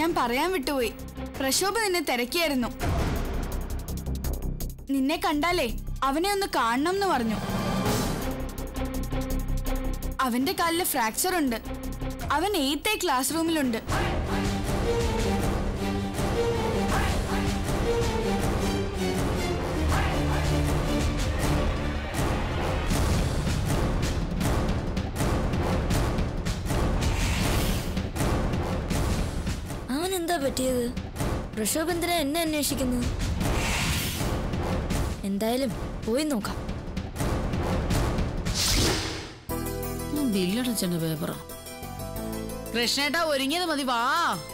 ഞാൻ പറയാൻ വിട്ടുപോയി പ്രക്ഷോഭ നിന്നെ തിരക്കിയായിരുന്നു നിന്നെ കണ്ടാലേ അവനെ ഒന്ന് കാണണം എന്ന് പറഞ്ഞു അവന്റെ കാലില് ഫ്രാക്ചർ ഉണ്ട് അവൻ എയ്ത്തേ ക്ലാസ് റൂമിലുണ്ട് അവൻ എന്താ പറ്റിയത് ഋഷഭ് എന്തിനാ എന്നെ അന്വേഷിക്കുന്നു എന്തായാലും പോയി നോക്കാം ബില്ലടച്ചന്റെ പേപ്പറാ കൃഷ്ണേട്ടാ ഒരുങ്ങിയത് മതി വാ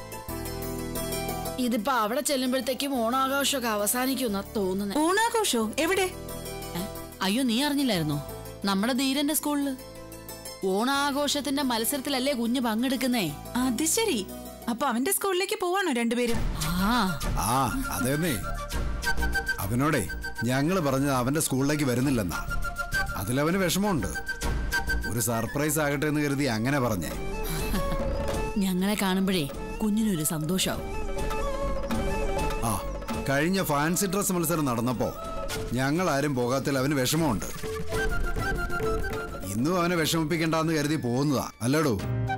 ഇതിപ്പോ അവിടെ ചെല്ലുമ്പോഴത്തേക്കും ഓണാഘോഷമൊക്കെ അവസാനിക്കുന്ന തോന്നുന്നത് ഓണാഘോഷോ എവിടെ അയ്യോ നീ അറിഞ്ഞില്ലായിരുന്നോ നമ്മുടെ ധീരന്റെ സ്കൂളില് ഓണാഘോഷത്തിന്റെ മത്സരത്തിലല്ലേ കുഞ്ഞ് പങ്കെടുക്കുന്നേ അത് ശരി അപ്പൊ അവന്റെ സ്കൂളിലേക്ക് പോവാണോ രണ്ടുപേരും ആ ആ അതേന്നേ അവനോടെ ഞങ്ങള് പറഞ്ഞത് അവന്റെ സ്കൂളിലേക്ക് വരുന്നില്ലെന്നാ അതിലവന് വിഷമമുണ്ട് ഒരു സർപ്രൈസ് ആകട്ടെ എന്ന് കരുതി അങ്ങനെ പറഞ്ഞേ ഞങ്ങളെ കാണുമ്പോഴേ കുഞ്ഞിനൊരു സന്തോഷാവും ആ കഴിഞ്ഞ ഫാൻസി ഡ്രസ് മത്സരം നടന്നപ്പോ ഞങ്ങൾ ആരും പോകാത്തിൽ അവന് വിഷമമുണ്ട് ഇന്നും അവനെ വിഷമിപ്പിക്കണ്ടെന്ന് കരുതി പോകുന്നതാ അല്ലടോ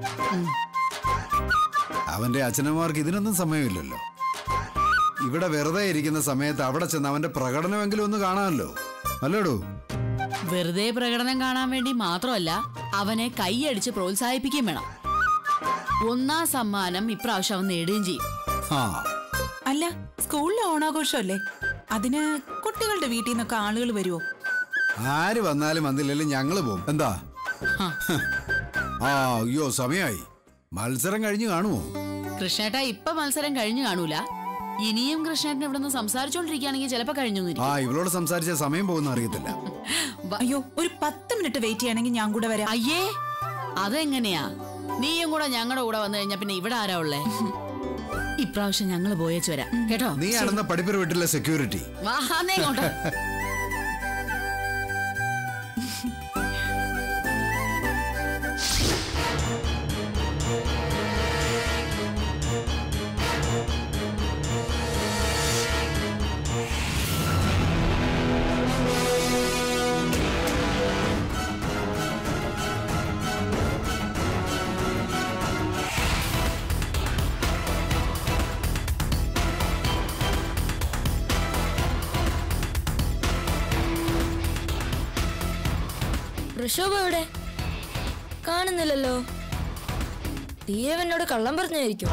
അവന്റെ അച്ഛനമ്മമാർക്ക് ഇതിനൊന്നും സമയമില്ലല്ലോ ഇവിടെ വെറുതെ ഇരിക്കുന്ന സമയത്ത് അവിടെ ചെന്ന് അവന്റെ പ്രകടനമെങ്കിലും ഒന്ന് കാണാമല്ലോ അല്ലടോ വെറുതെ പ്രകടനം കാണാൻ വേണ്ടി മാത്രമല്ല അവനെ കൈയടിച്ച് പ്രോത്സാഹിപ്പിക്കുകയും വേണം ഒന്നാം സമ്മാനം ഇപ്രാവശ്യം അവൻ നേടുകയും ചെയ്യും ആ അല്ല സ്കൂളിലെ ഓണാഘോഷമല്ലേ അതിന് കുട്ടികളുടെ വീട്ടിൽ നിന്നൊക്കെ ആളുകൾ വരുമോ ആര് വന്നാലും വന്നില്ലെങ്കിലും ഞങ്ങള് പോകും എന്താ ആ. ആ അയ്യോ സമയായി മത്സരം കഴിഞ്ഞു കാണുമോ കൃഷ്ണേട്ട ഇപ്പൊ മത്സരം കഴിഞ്ഞു കാണൂല ഇനിയും കൃഷ്ണേട്ടൻ ഇവിടെ നിന്ന് സംസാരിച്ചോണ്ടിരിക്കുകയാണെങ്കിൽ ചിലപ്പോ കഴിഞ്ഞു ആ ഇവളോട് സംസാരിച്ച സമയം പോകുന്ന അറിയത്തില്ല അയ്യോ ഒരു പത്ത് മിനിറ്റ് വെയിറ്റ് ചെയ്യണമെങ്കിൽ ഞാൻ കൂടെ വരാം അയ്യേ അതെങ്ങനെയാ നീയും കൂടെ ഞങ്ങളുടെ കൂടെ വന്നു കഴിഞ്ഞാ പിന്നെ ഇവിടെ ആരാ ഉള്ളേ ഇപ്രാവശ്യം ഞങ്ങൾ പോയേച്ചു വരാം കേട്ടോ നീ ആണെന്ന പഠിപ്പുര വീട്ടിലെ സെക്യൂരിറ്റി വാന്നേ ഇങ്ങോട്ട് ഋഷഭ് എവിടെ കാണുന്നില്ലല്ലോ ധീരവനോട് കള്ളം പറഞ്ഞായിരിക്കും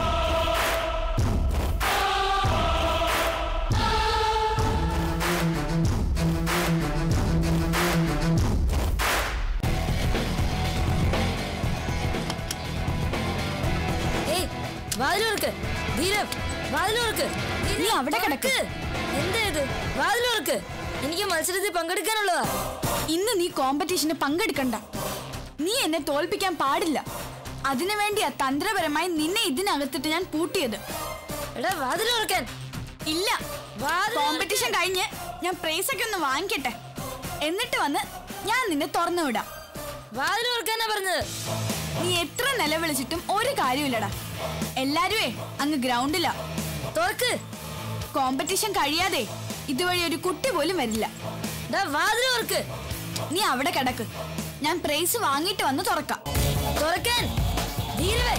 ഏയ് വാതിലോർക്ക് ധീരം വാതിലോർക്ക് നീ അവിടെ കിടക്ക്. എന്താ ഇത് വാതിലോർക്ക് എനിക്ക് മത്സരത്തിൽ പങ്കെടുക്കാനുള്ളതാ ഇന്ന് നീ കോമ്പറ്റീഷന് പങ്കെടുക്കണ്ട നീ എന്നെ തോൽപ്പിക്കാൻ പാടില്ല അതിനു വേണ്ടിയാ തന്ത്രപരമായി നിന്നെ ഇതിനകത്തിട്ട് ഞാൻ പൂട്ടിയത് എടാ വാതിലോർക്കാൻ ഇല്ല വാതിൽ കോമ്പറ്റീഷൻ കഴിഞ്ഞ് ഞാൻ പ്രൈസ് ഒക്കെ ഒന്ന് വാങ്ങിക്കട്ടെ എന്നിട്ട് വന്ന് ഞാൻ നിന്നെ തുറന്നു വിടാം വാതിലോർക്കാനാ പറഞ്ഞത് നീ എത്ര നിലവിളിച്ചിട്ടും ഒരു കാര്യമില്ലടാ എല്ലാരുവേ അങ്ങ് ഗ്രൗണ്ടിലാ തുറക്ക് കോമ്പറ്റീഷൻ കഴിയാതെ ഇതുവഴി ഒരു കുട്ടി പോലും വരില്ല ഡാ വാതിലോർക്ക് നീ അവിടെ കിടക്ക് ഞാൻ പ്രൈസ് വാങ്ങിയിട്ട് വന്ന് തുറക്കാം തുറക്കാൻ ധീരവേ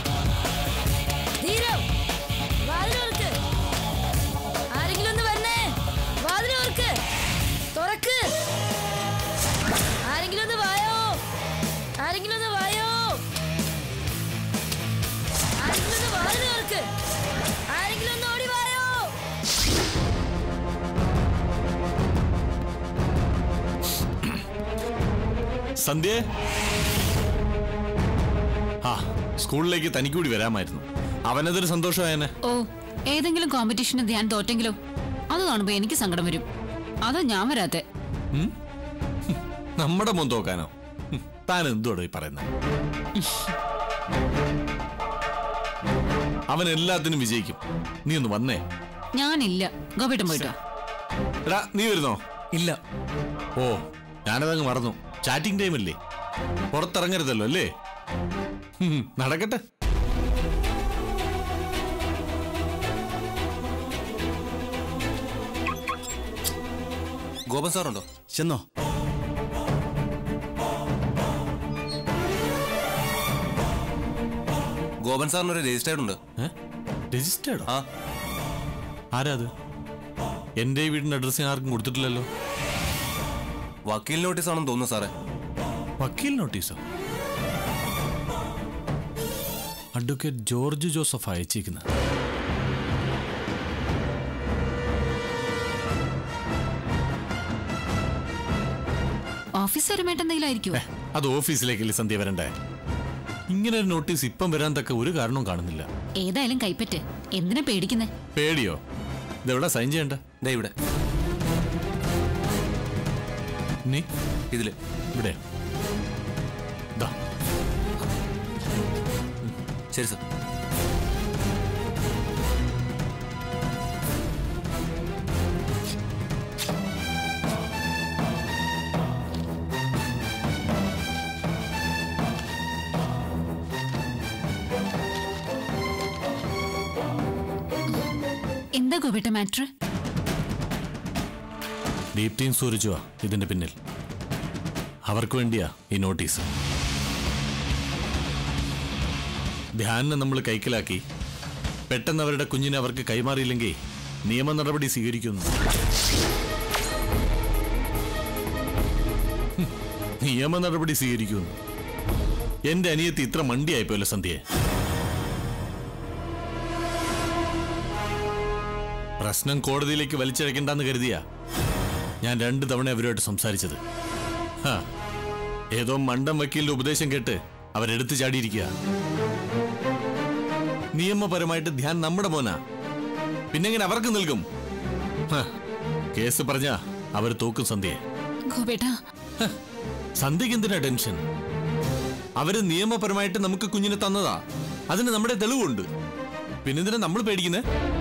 ധീരം വാതിലോർക്ക് ആരെങ്കിലും ഒന്ന് വന്നേ വാതിലോർക്ക് തുറക്ക് ആരെങ്കിലും ഒന്ന് വായോ ആരെങ്കിലും ഒന്ന് വായോ ആരെങ്കിലും ഒന്ന് വാതിലോർക്ക് ആരെങ്കിലും ഒന്ന് ഓടി വായോ സന്ധ്യ ആ സ്കൂളിലേക്ക് തനിക്ക് കൂടി വരാമായിരുന്നു അവനതൊരു സന്തോഷമായനെ ഓ ഏതെങ്കിലും കോമ്പറ്റീഷന് ഞാൻ തോറ്റെങ്കിലോ അത് കാണുമ്പോ എനിക്ക് സങ്കടം വരും അതാ ഞാൻ വരാത്തെ നമ്മുടെ മുൻ തോക്കാനോ ഹും, താൻ എന്തുവാടോ ഈ പറയുന്നത് അവൻ എല്ലാത്തിനും വിജയിക്കും നീ ഒന്ന് വന്നേ ഞാനില്ല ഗോപേട്ടൻ പോയിട്ടോ എടാ നീ വരുന്നോ ഇല്ല ഓ ഞാനതങ്ങ് മറന്നു ചാറ്റിംഗ് ടൈം അല്ലേ പുറത്തിറങ്ങരുതല്ലോ അല്ലേ ഹും, നടക്കട്ടെ ഗോപൻ സാറുണ്ടോ ചെന്നോ ഗോപൻ സാറിന് ഒരു രജിസ്റ്റേർഡ് ഉണ്ട് രജിസ്റ്റേർഡോ ആ ആരാ അത് എന്റെ ഈ വീടിന്റെ അഡ്രസ് ഞാൻ ആർക്കും കൊടുത്തിട്ടില്ലല്ലോ വക്കീൽ നോട്ടീസ് ആണെന്ന് തോന്നുന്നു സാറേ വക്കീൽ നോട്ടീസോ അഡ്വക്കേറ്റ് ജോർജ് ജോസഫ് അയച്ചേക്കുന്നത് ഓഫീസറുമായിട്ട് എന്തെങ്കിലും ആയിരിക്കുമോ അത് ഓഫീസിലേക്കല്ലേ സന്ധ്യ വരണ്ടേ ഇങ്ങനെ ഒരു നോട്ടീസ് ഇപ്പം വരാൻ തക്ക ഒരു കാരണവും കാണുന്നില്ല ഏതായാലും കൈപ്പറ്റ് എന്തിനാ പേടിക്കുന്നേ പേടിയോ ഇതെവിടെ സൈൻ ചെയ്യണ്ട ദേ ഇവിടെ നീ ഇതില് ഇവിടെ ദാ ശരി സാർ എന്താ ഗോപേട്ട മാറ്റർ ദീപ്തിയും സൂരജുവാ ഇതിന്റെ പിന്നിൽ അവർക്ക് വേണ്ടിയാ ഈ നോട്ടീസ് ധ്യാനിനെ നമ്മൾ കൈക്കലാക്കി പെട്ടെന്ന് അവരുടെ കുഞ്ഞിനെ അവർക്ക് കൈമാറിയില്ലെങ്കിൽ നിയമ നടപടി സ്വീകരിക്കുന്നു ഹും, നിയമ നടപടി സ്വീകരിക്കുന്നു എന്റെ അനിയത്തി ഇത്ര മണ്ടിയായിപ്പോയല്ലോ സന്ധ്യയെ പ്രശ്നം കോടതിയിലേക്ക് വലിച്ചഴക്കണ്ടെന്ന് കരുതിയാ ഞാൻ രണ്ടു തവണ അവരുമായിട്ട് സംസാരിച്ചത് ഹാ, ഏതോ മണ്ടം വക്കീലിന്റെ ഉപദേശം കേട്ട് അവരെടുത്തു ചാടിയിരിക്കുക നിയമപരമായിട്ട് ധ്യാൻ നമ്മുടെ മോനാ പിന്നെങ്ങനെ അവർക്ക് നൽകും ഹ, കേസ് പറഞ്ഞ അവർ തോക്കും സന്ധ്യയെ ഗോപേട്ട ഹ, സന്ധ്യക്ക് എന്തിനാ ടെൻഷൻ അവര് നിയമപരമായിട്ട് നമുക്ക് കുഞ്ഞിനെ തന്നതാ അതിന് നമ്മുടെ തെളിവുണ്ട് പിന്നെന്തിനാ നമ്മൾ പേടിക്കുന്നേ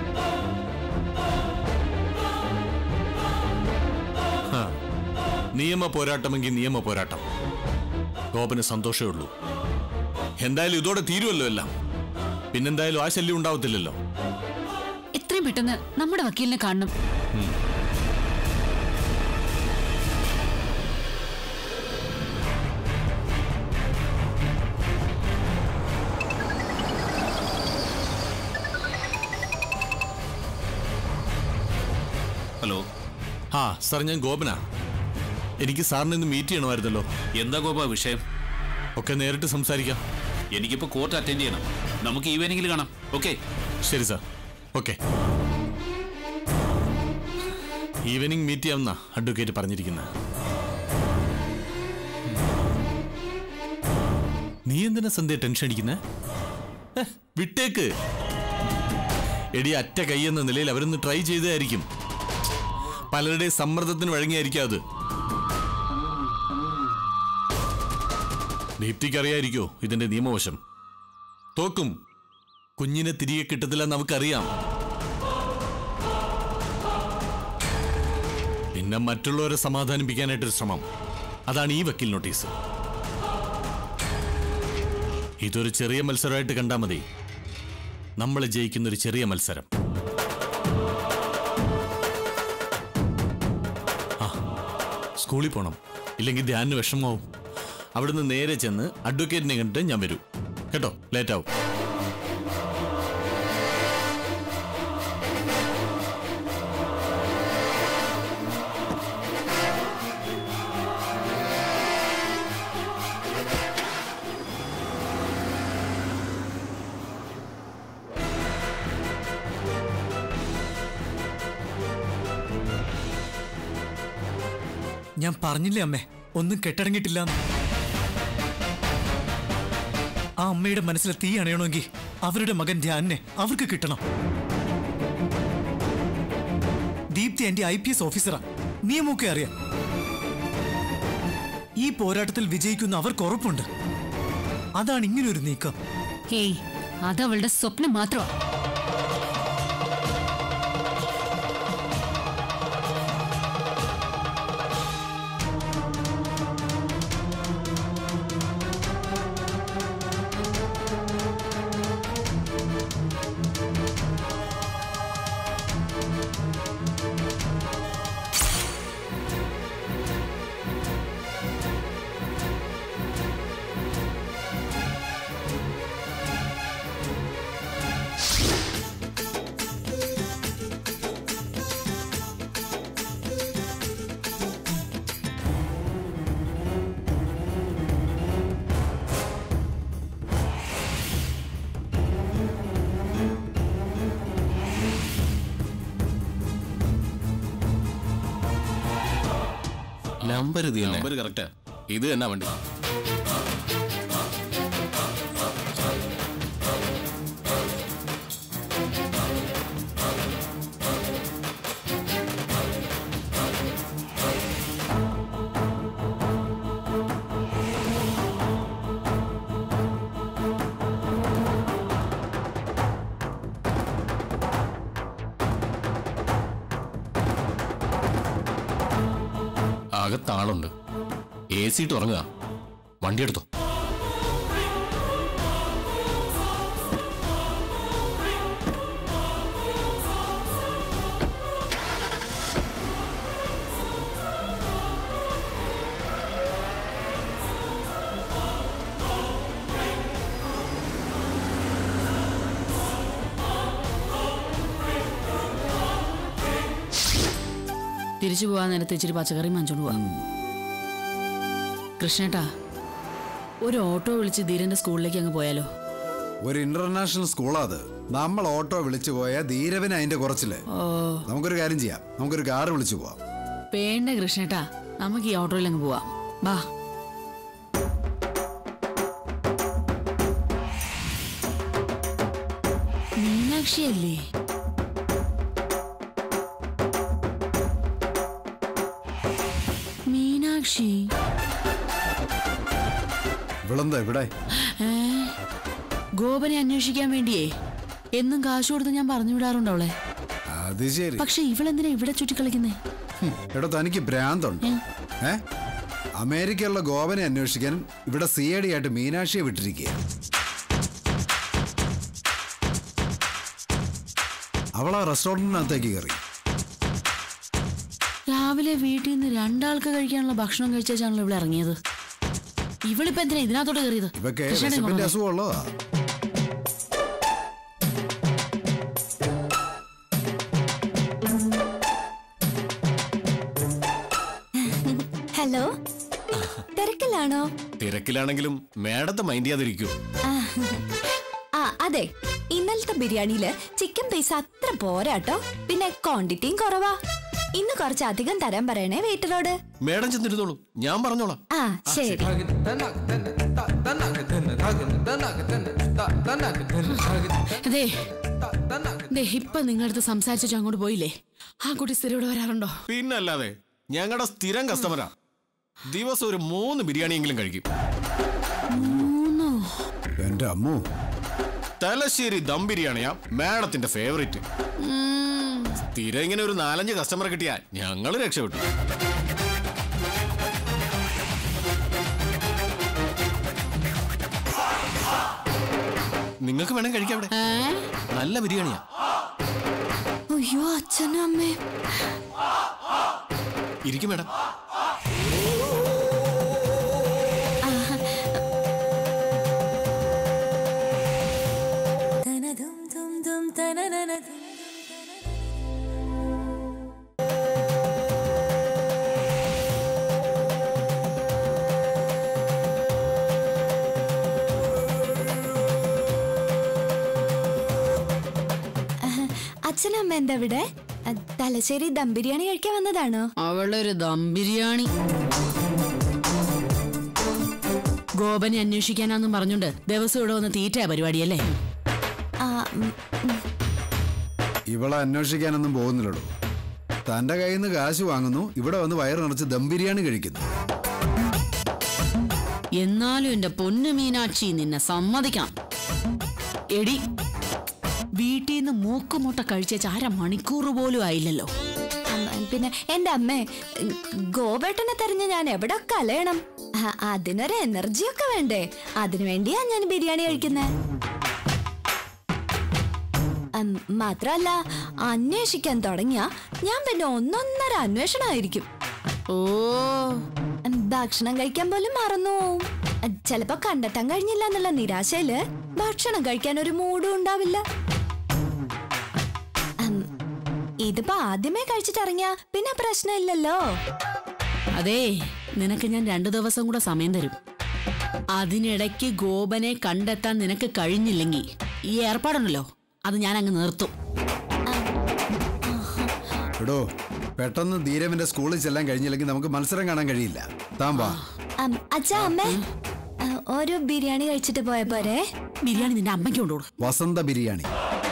ഹ, നിയമ പോരാട്ടമെങ്കിൽ നിയമ പോരാട്ടം ഗോപന് സന്തോഷമേ ഉള്ളൂ എന്തായാലും ഇതോടെ തീരുമല്ലോ എല്ലാം പിന്നെന്തായാലും ആ ശല്യം ഉണ്ടാവത്തില്ലല്ലോ എത്രയും പെട്ടെന്ന് നമ്മുടെ വക്കീലിനെ കാണണം ഹലോ ആ സാർ ഞാൻ ഗോപനാ എനിക്ക് സാറിനെ ഇന്ന് മീറ്റ് ചെയ്യണമായിരുന്നല്ലോ എന്താ ഗോപ വിഷയം ഒക്കെ നേരിട്ട് സംസാരിക്കാം എനിക്കിപ്പോ കോർട്ട് അറ്റൻഡ് ചെയ്യണം നമുക്ക് ഈവനിങ്ങിൽ കാണാം ഓക്കെ ശരി സാർ ഓക്കെ ഈവനിങ് മീറ്റ് ചെയ്യാമെന്ന അഡ്വക്കേറ്റ് പറഞ്ഞിരിക്കുന്നത് നീ എന്തിനാ സന്ധ്യ ടെൻഷൻ അടിക്കുന്നേ ഏ, വിട്ടേക്ക് എടി അറ്റ കൈയെന്ന നിലയിൽ അവരൊന്ന് ട്രൈ ചെയ്തതായിരിക്കും പലരുടെയും സമ്മർദ്ദത്തിന് വഴങ്ങിയായിരിക്കും അത് ദീപ്തിക്ക് അറിയായിരിക്കോ ഇതിന്റെ നിയമവശം തോക്കും കുഞ്ഞിനെ തിരികെ കിട്ടത്തില്ലെന്ന് നമുക്കറിയാം പിന്നെ മറ്റുള്ളവരെ സമാധാനിപ്പിക്കാനായിട്ടൊരു ശ്രമം അതാണ് ഈ വക്കീൽ നോട്ടീസ് ഇതൊരു ചെറിയ മത്സരമായിട്ട് കണ്ടാൽ മതി നമ്മൾ ജയിക്കുന്ന ഒരു ചെറിയ മത്സരം ആ സ്കൂളിൽ പോണം ഇല്ലെങ്കിൽ ധ്യാനിന് വിഷമമാവും അവിടുന്ന് നേരെ ചെന്ന് അഡ്വക്കേറ്റിനെ കണ്ടിട്ട് ഞാൻ വരൂ കേട്ടോ ലേറ്റ് ആവും ഞാൻ പറഞ്ഞില്ലേ അമ്മേ ഒന്നും കെട്ടടങ്ങിയിട്ടില്ല ആ അമ്മയുടെ മനസ്സിൽ തീ അണയണമെങ്കിൽ അവരുടെ മകൻ ധ്യാനെ അവർക്ക് കിട്ടണം ദീപ്തി എന്റെ ഐ പി എസ് ഓഫീസറാ നിയമമൊക്കെ അറിയാം ഈ പോരാട്ടത്തിൽ വിജയിക്കുന്ന അവർക്ക് ഉറപ്പുണ്ട് അതാണ് ഇങ്ങനൊരു നീക്കം ഹേയ് അതവളുടെ സ്വപ്നം മാത്രമാ നമ്പർ ഇത് തന്നെ നമ്പർ കറക്റ്റാ ഇത് തന്നെ വണ്ടി അകത്താളുണ്ട് എ സി ഇട്ട് ഉറങ്ങുക വണ്ടി എടുത്തോ തിരിച്ചു പോകാൻ നേരത്തെ ഇച്ചിരി പച്ചക്കറി മഞ്ചോണ്ട് പോവാം കൃഷ്ണേട്ടാ ഒരു ഓട്ടോ വിളിച്ച് ധീരന്റെ സ്കൂളിലേക്ക് അങ്ങ് പോയാലോ ഒരു ഇന്റർനാഷണൽ സ്കൂളാ അത് നമ്മൾ ഓട്ടോ വിളിച്ചു പോയ ധീരവിന് അതിന്റെ കുറച്ചില് ഓ നമുക്കൊരു കാര്യം ചെയ്യാം നമുക്കൊരു കാർ വിളിച്ചു പോവാം വേണ്ട കൃഷ്ണേട്ടാ നമുക്ക് ഈ ഓട്ടോയിൽ അങ്ങ് പോവാം വാ മീനാക്ഷിയല്ലേ മീനാക്ഷി ഇവളെന്താ ഇവിടെ ഏ? ഗോപനെ അന്വേഷിക്കാൻ വേണ്ടിയേ എന്നും കാശ് കൊടുത്ത് ഞാൻ പറഞ്ഞു വിടാറുണ്ട് അവളെ അത് ശരി പക്ഷെ ഇവളെന്തിനാ ഇവിടെ ചുറ്റിക്കളിക്കുന്നേ ഹും, എടോ തനിക്ക് ഭ്രാന്തുണ്ട് ഏ അമേരിക്കയുള്ള ഗോവനെ അന്വേഷിക്കാൻ ഇവിടെ സി ഐ ഡി ആയിട്ട് മീനാക്ഷിയെ വിട്ടിരിക്കുക അവളാ റെസ്റ്റോറൻറ്റിനകത്തേക്ക് കയറി രാവിലെ വീട്ടിൽ നിന്ന് രണ്ടാൾക്ക് കഴിക്കാനുള്ള ഭക്ഷണം കഴിച്ചാണല്ലോ ഇവിടെ ഇറങ്ങിയത് ഇവളിപ്പോ എന്തിനാ ഇതിനകത്തോട്ട് കയറിയത് ഇവക്ക് കൃഷ്ണേട്ടൻ വിശപ്പിന്റെ കൊണ്ടുവന്നോ? അസുഖമുള്ളതാ ഹലോ തിരക്കിലാണോ തിരക്കിലാണെങ്കിലും മേഡത്തെ മൈൻഡ് ചെയ്യാതിരിക്കൂ ആ, ആ അതെ ഇന്നലത്തെ ബിരിയാണിയില് ചിക്കൻ പീസ് അത്ര പോരാട്ടോ പിന്നെ ക്വാണ്ടിറ്റിയും കുറവാ ഇന്ന് കുറച്ച് അധികം തരാൻ പറയണേ വെയിറ്ററോട് മേഡം ചെന്നിരുന്നോളൂ ഞാൻ പറഞ്ഞോളാം ആ ശരി അതെ ദേ, ഇപ്പൊ നിങ്ങളടുത്ത് സംസാരിച്ചിട്ട് അങ്ങോട്ട് പോയില്ലേ ആ കുട്ടി സ്ഥിരം ഇവിടെ വരാറുണ്ടോ പിന്നല്ലാതെ ഞങ്ങളുടെ സ്ഥിരം കസ്റ്റമറാ ദിവസം ഒരു മൂന്ന് ബിരിയാണിയെങ്കിലും കഴിക്കും മൂന്നോ എന്റെ അമ്മു തലശ്ശേരി ദം ബിരിയാണിയാ മാഡത്തിന്റെ ഫേവറേറ്റ് ഉം. സ്ഥിരം ഇങ്ങനെ ഒരു നാലഞ്ച് കസ്റ്റമർ കിട്ടിയാൽ ഞങ്ങൾ രക്ഷപ്പെട്ടു നിങ്ങൾക്ക് വേണം കഴിക്കാം അവിടെ ഏ? നല്ല ബിരിയാണിയാ അയ്യോ അച്ഛനും അമ്മയും ഇരിക്കും മേഡം അച്ഛനും അമ്മ എന്താ ഇവിടെ അ, തലശ്ശേരി ദം ബിരിയാണി കഴിക്കാൻ വന്നതാണോ അവളൊരു ദം ബിരിയാണി ഗോപനെ അന്വേഷിക്കാനാന്നും പറഞ്ഞുണ്ട് ദിവസം ഇവിടെ വന്ന് തീറ്റയാ പരിപാടിയല്ലേ ആ ഉം, ഉം. ഇവളെ അന്വേഷിക്കാനൊന്നും പോകുന്നില്ലടോ തന്റെ കയ്യിൽ നിന്ന് കാശ് വാങ്ങുന്നു ഇവിടെ വന്ന് വയറ് നിറച്ച് ദം ബിരിയാണി കഴിക്കുന്നു എന്നാലും എന്റെ പൊന്നു മീനാക്ഷി നിന്നെ സമ്മതിക്കണം എടി വീട്ടിൽ നിന്ന് മൂക്കുമുട്ട കഴിച്ച അര മണിക്കൂർ പോലും ആയില്ലല്ലോ അമ്മ, പിന്നെ എന്റെ അമ്മേ ഉം, ഗോപേട്ടനെ തെരഞ്ഞ് ഞാൻ എവിടെ കലയണം ആ, അതിനൊരു എനർജിയൊക്കെ വേണ്ടേ അതിനു വേണ്ടിയാ ഞാൻ ബിരിയാണി കഴിക്കുന്നേ ഉം, മാത്രല്ല അന്വേഷിക്കാൻ തുടങ്ങിയ ഞാൻ പിന്നെ ഒന്നൊന്നര അന്വേഷണമായിരിക്കും ഓ ഉം, ഭക്ഷണം കഴിക്കാൻ പോലും മറന്നു പോവും. ഉം, ചിലപ്പോ കണ്ടെത്താൻ കഴിഞ്ഞില്ല എന്നുള്ള നിരാശയില് ഭക്ഷണം കഴിക്കാൻ ഒരു മൂഡും ഉണ്ടാവില്ല ഉം, ഇതിപ്പോ ആദ്യമേ കഴിച്ചിട്ടിറങ്ങിയ പിന്നെ പ്രശ്നമില്ലല്ലോ അതേ നിനക്ക് ഞാൻ രണ്ടു ദിവസം കൂടെ സമയം തരും അതിനിടയ്ക്ക് ഗോപനെ കണ്ടെത്താൻ നിനക്ക് കഴിഞ്ഞില്ലെങ്കിൽ ഈ ഏർപ്പാടുണ്ടല്ലോ അത് ഞാൻ അങ്ങ് നിർത്തും എടോ പെട്ടെന്ന് ധീരവിന്റെ സ്കൂളിൽ ചെല്ലാൻ കഴിഞ്ഞില്ലെങ്കിൽ നമുക്ക് മത്സരം കാണാൻ കഴിയില്ല താൻ വാ അം, അച്ഛാ അമ്മേ ആ, ഒരു ബിരിയാണി കഴിച്ചിട്ട് പോയ പോരെ ബിരിയാണി നിന്റെ അമ്മയ്ക്ക് കൊണ്ടുകൊടു വസന്ത ബിരിയാണി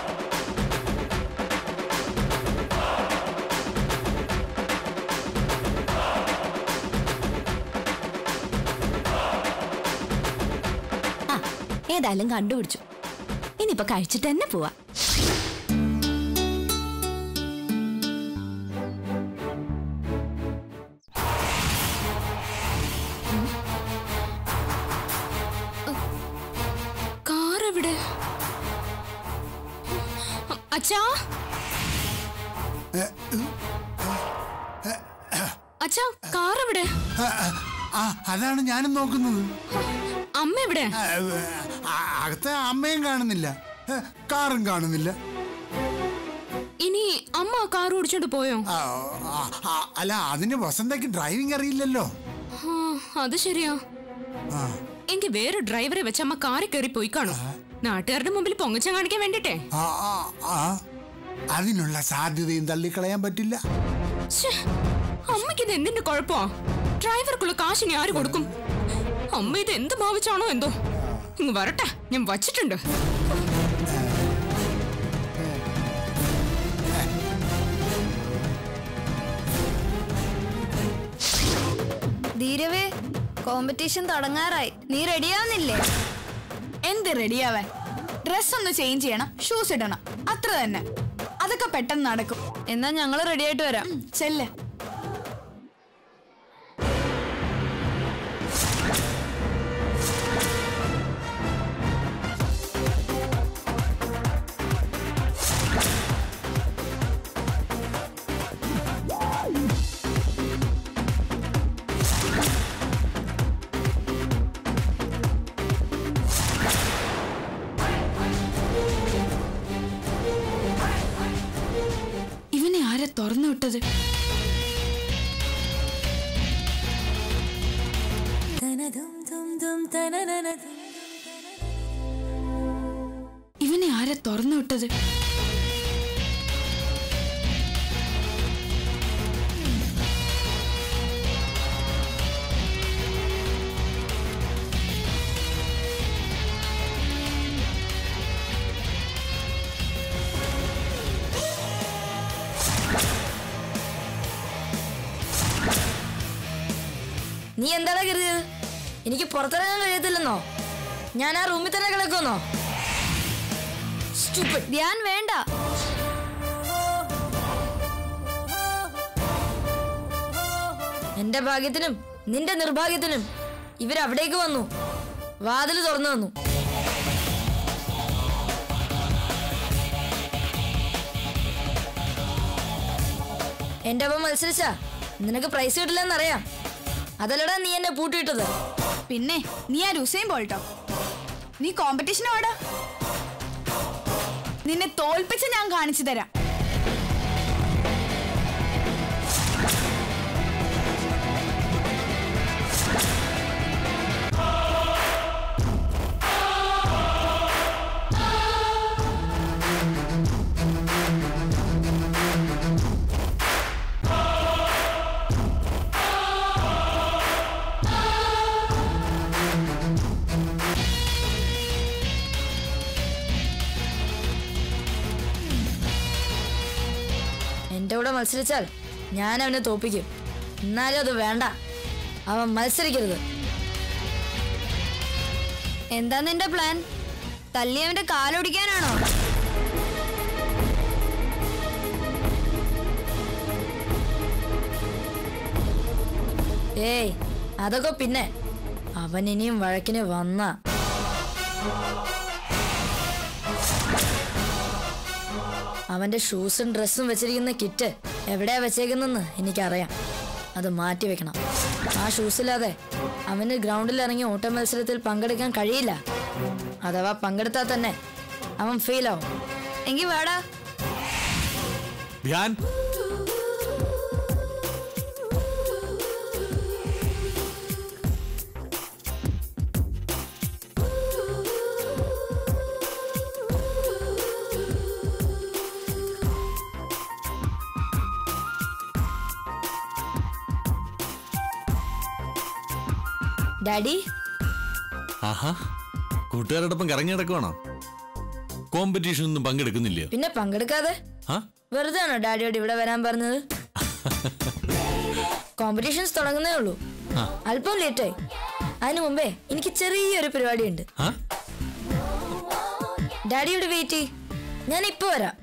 ആ ഏതായാലും കണ്ടുപിടിച്ചു ഇനിയിപ്പോ കഴിച്ചിട്ട് തന്നെ പോവാ കാർ എവിടെ അച്ഛാ അച്ഛാ കാർ എവിടെ ആ അതാണ് ഞാനും നോക്കുന്നത് അമ്മ എവിടെ ആ, ആ, അകത്ത് അമ്മയും കാണുന്നില്ല ഏ, കാറും കാണുന്നില്ല ഇനി അമ്മ കാർ ഓടിച്ചോണ്ട് പോയോ ആ, ആ, ആ, അല്ല അതിന് വസന്തയ്ക്ക് ഡ്രൈവിംഗ് അറിയില്ലല്ലോ ആ, അത് ശരിയാ ആ, എങ്കിൽ വേറെ ഡ്രൈവറെ വെച്ച് അമ്മ കാറിൽ കയറി പോയി കാണും നാട്ടുകാരുടെ മുമ്പിൽ പൊങ്ങച്ചം കാണിക്കാൻ വേണ്ടിട്ടേ ആ, ആ, ആ. അതിനുള്ള സാധ്യതയും തള്ളിക്കളയാൻ പറ്റില്ല അമ്മയ്ക്ക് ഇത് എന്തിന്റെ കുഴപ്പമാ ഡ്രൈവർക്കുള്ള കാശിനി ആര് കൊടുക്കും അമ്മ ഇത് എന്ത് ഭാവിച്ചാണോ എന്തോ ഇങ്ങ് വരട്ടെ ഞാൻ വച്ചിട്ടുണ്ട് ധീരവേ കോമ്പറ്റീഷൻ തുടങ്ങാറായി നീ റെഡിയാവുന്നില്ലേ എന്ത് റെഡിയാവാൻ ഡ്രസ് ഒന്ന് ചേഞ്ച് ചെയ്യണം ഷൂസ് ഇടണം അത്ര തന്നെ അതൊക്കെ പെട്ടെന്ന് നടക്കും എന്നാ ഞങ്ങൾ റെഡി ആയിട്ട് വരാം ചെല്ലേ ഇവനെ ആരെ തുറന്നു വിട്ടത് ഇവനെ ആരെ തുറന്നു വിട്ടത് നീ എന്താടാ കരുതിയത് എനിക്ക് പുറത്തിറങ്ങാൻ കഴിയത്തില്ലെന്നോ ഞാൻ ആ റൂമിൽ തന്നെ കിടക്കുന്നോ ധ്യാൻ വേണ്ട എന്റെ ഭാഗ്യത്തിനും നിന്റെ നിർഭാഗ്യത്തിനും ഇവരവിടേക്ക് വന്നു വാതിൽ തുറന്നു വന്നു എന്റെ ഒപ്പം മത്സരിച്ചാ നിനക്ക് പ്രൈസ് കിട്ടില്ലെന്നറിയാം അതല്ലടാ നീ എന്നെ പൂട്ടിയിട്ടത് പിന്നെ നീ ആ രുസൈൻ പോയിട്ടോ നീ കോമ്പറ്റീഷൻ ഓടാ നിന്നെ തോൽപ്പിച്ച് ഞാൻ കാണിച്ചു തരാം എന്റെ കൂടെ മത്സരിച്ചാൽ ഞാൻ അവനെ തോപ്പിക്കും എന്നാലും അത് വേണ്ട അവൻ മത്സരിക്കരുത് എന്താ നിന്റെ പ്ലാൻ തല്ലി അവന്റെ കാലൊടിക്കാനാണോ ഏയ് അതൊക്കെ പിന്നെ അവൻ ഇനിയും വഴക്കിന് വന്ന അവന്റെ ഷൂസും ഡ്രസ്സും വെച്ചിരിക്കുന്ന കിറ്റ് എവിടെയാ വെച്ചേക്കുന്നെന്ന് എനിക്കറിയാം അത് മാറ്റി വെക്കണം ആ ഷൂസില്ലാതെ അവന് ഗ്രൗണ്ടിൽ ഇറങ്ങി ഓട്ട മത്സരത്തിൽ പങ്കെടുക്കാൻ കഴിയില്ല അഥവാ പങ്കെടുത്താൽ തന്നെ അവൻ ഫെയിൽ ആവും എങ്കി വേടാ ധ്യാൻ ഡാഡി ആഹാ കൂട്ടുകാരോടൊപ്പം കറങ്ങി നടക്കുവാണോ കോമ്പറ്റീഷൻ ഒന്നും പങ്കെടുക്കുന്നില്ലയോ പിന്നെ പങ്കെടുക്കാതെ ആ വെറുതെ ആണോ ഡാഡിയോട് ഇവിടെ വരാൻ പറഞ്ഞത് കോമ്പറ്റീഷൻസ് തുടങ്ങുന്നേ ഉള്ളൂ ആ. അല്പം ലേറ്റായി അതിനു മുമ്പേ എനിക്ക് ചെറിയൊരു പരിപാടിയുണ്ട് ആ ഡാഡിയോട് വെയിറ്റ് ചെയ് ഞാൻ ഇപ്പൊ വരാം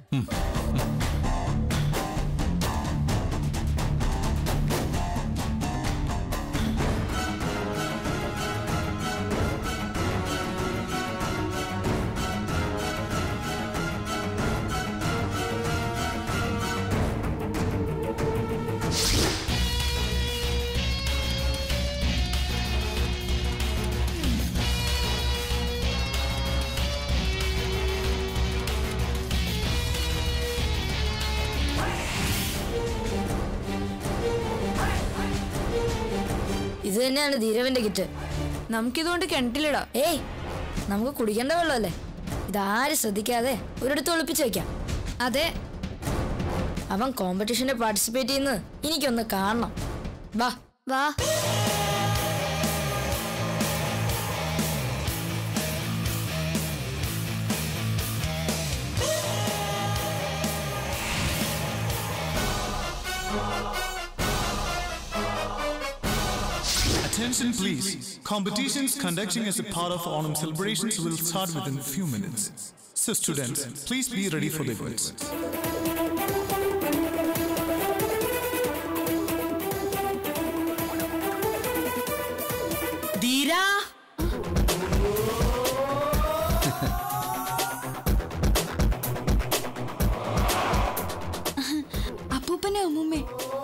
ഇത് തന്നെയാണ് ധീരവന്റെ കിറ്റ് നമുക്കിതുകൊണ്ട് കിണറ്റിലിടാം ഏയ് നമുക്ക് കുടിക്കേണ്ട വെള്ളമല്ലേ ഇതാരും ശ്രദ്ധിക്കാതെ ഒരിടത്ത് ഒളിപ്പിച്ച് വെക്കാം അതെ അവൻ കോമ്പറ്റീഷന് പാർട്ടിസിപ്പേറ്റ് ചെയ്യുന്നത് എനിക്കൊന്ന് കാണണം വാ വാ Attention please. Competitions conducting as a part of Onam celebrations will start within a few minutes. So students, please be ready for the events. ധീരാ അപ്പൂപ്പനെ അമ്മൂമ്മേ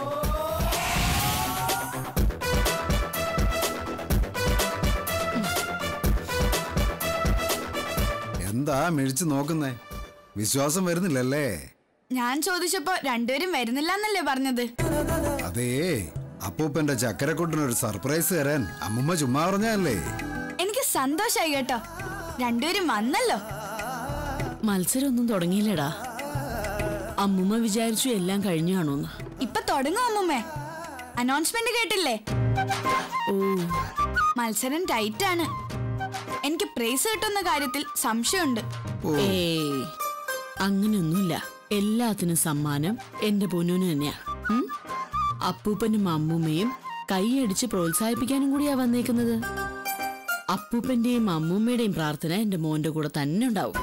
എന്താ മിഴിച്ചു നോക്കുന്നേ വിശ്വാസം വരുന്നില്ലല്ലേ ഞാൻ ചോദിച്ചപ്പോ രണ്ടുപേരും വരുന്നില്ല എന്നല്ലേ പറഞ്ഞത് അതേ അപ്പൂപ്പന്റെ ചക്കരക്കുട്ടിനൊരു സർപ്രൈസ് തരാൻ അമ്മുമ്മ ചുമ്മാ പറഞ്ഞല്ലേ എനിക്ക് സന്തോഷായി കേട്ടോ രണ്ടുപേരും വന്നല്ലോ മത്സരമൊന്നും തുടങ്ങിയില്ലടാ അമ്മുമ്മ വിചാരിച്ചു എല്ലാം കഴിഞ്ഞു കാണുമെന്ന് ഇപ്പൊ തുടങ്ങും അമ്മൂമ്മേ അനൗൺസ്മെന്റ് കേട്ടില്ലേ ഓ മത്സരം ടൈറ്റ് ആണ് എനിക്ക് പ്രൈസ് കിട്ടുന്ന കാര്യത്തിൽ സംശയമുണ്ട് ഏയ് അങ്ങനെയൊന്നുമില്ല എല്ലാത്തിനും സമ്മാനം എന്റെ പൊന്നൂന് തന്നെയാ ഉം? അപ്പൂപ്പനും അമ്മൂമ്മയും കൈയടിച്ച് പ്രോത്സാഹിപ്പിക്കാനും കൂടിയാ വന്നേക്കുന്നത് അപ്പൂപ്പന്റെയും അമ്മൂമ്മയുടെയും പ്രാർത്ഥന എന്റെ മോന്റെ കൂടെ തന്നെ ഉണ്ടാവും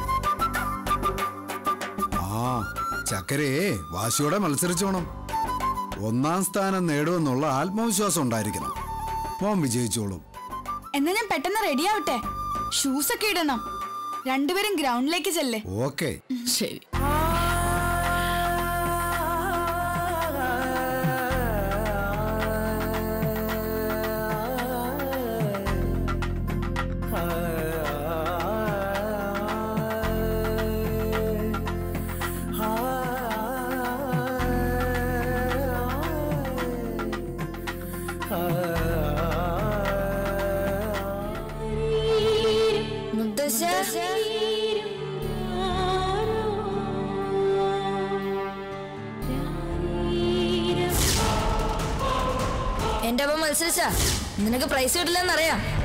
ആ ചക്കരയെ വാശിയോടെ മത്സരിച്ചോണം ഒന്നാം സ്ഥാനം നേടുമെന്നുള്ള ആത്മവിശ്വാസം ഉണ്ടായിരിക്കണം മോൻ വിജയിച്ചോളും എന്നാ ഞാൻ പെട്ടെന്ന് റെഡി ആവട്ടെ ഷൂസ് ഒക്കെ ഇടണം രണ്ടുപേരും ഗ്രൗണ്ടിലേക്ക് ചെല്ലേ ഓക്കെ ശരി മുത്തശ്ശ എന്റെ ഒപ്പം മത്സരിച്ചാ നിനക്ക് പ്രൈസ് കിട്ടില്ലെന്നറിയാം